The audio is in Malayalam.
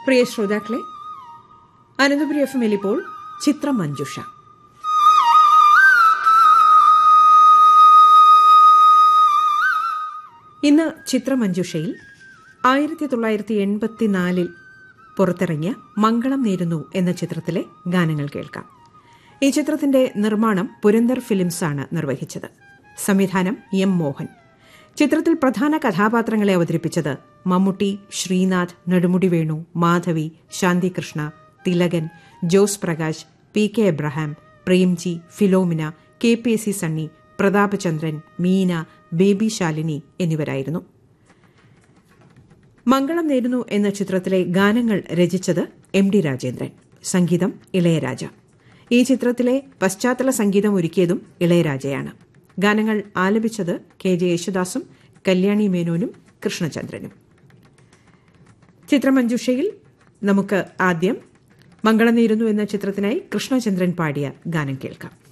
പ്രിയ ശ്രോതാക്കളെ അനന്തപുരി എഫ് എമ്മിൽ ഇപ്പോൾ ചിത്രം മഞ്ജുഷ ഇന്ന് ചിത്രമഞ്ജുഷയിൽ ആയിരത്തി തൊള്ളായിരത്തി എൺപത്തിനാലിൽ പുറത്തിറങ്ങിയ മംഗളം നേരുന്നു എന്ന ചിത്രത്തിലെ ഗാനങ്ങൾ കേൾക്കാം ഈ ചിത്രത്തിന്റെ നിർമ്മാണം പുരന്ദർ ഫിലിംസ് ആണ് നിർവഹിച്ചത് സംവിധാനം എം മോഹൻ ചിത്രത്തിൽ പ്രധാന കഥാപാത്രങ്ങളെ അവതരിപ്പിച്ചത് Mammootty Sreenath Nedumudi Venu Madhavi Shanthikrishna Thilakan Jose Prakash P K Abraham Premji Philomina K P S C Sunny Prathapachandran Meena baby Shalini എന്നിവരായിരുന്നു മംഗളം നേരുന്നു എന്ന ചിത്രത്തിലെ ഗാനങ്ങൾ രചിച്ചത് എം ഡി രാജേന്ദ്രൻ സംഗീതം ഇളയരാജ ഈ ചിത്രത്തിലെ പശ്ചാത്തല സംഗീതം ഒരുക്കിയതും ഇളയരാജയാണ് ഗാനങ്ങൾ ആലപിച്ചത് കെ ജെ യേശുദാസും കല്യാണി മേനോനും കൃഷ്ണചന്ദ്രനും ചിത്രമഞ്ജുഷയിൽ നമുക്ക് ആദ്യം മംഗളം നേരുന്നു എന്ന ചിത്രത്തിനായി കൃഷ്ണചന്ദ്രൻ പാടിയ ഗാനം കേൾക്കാം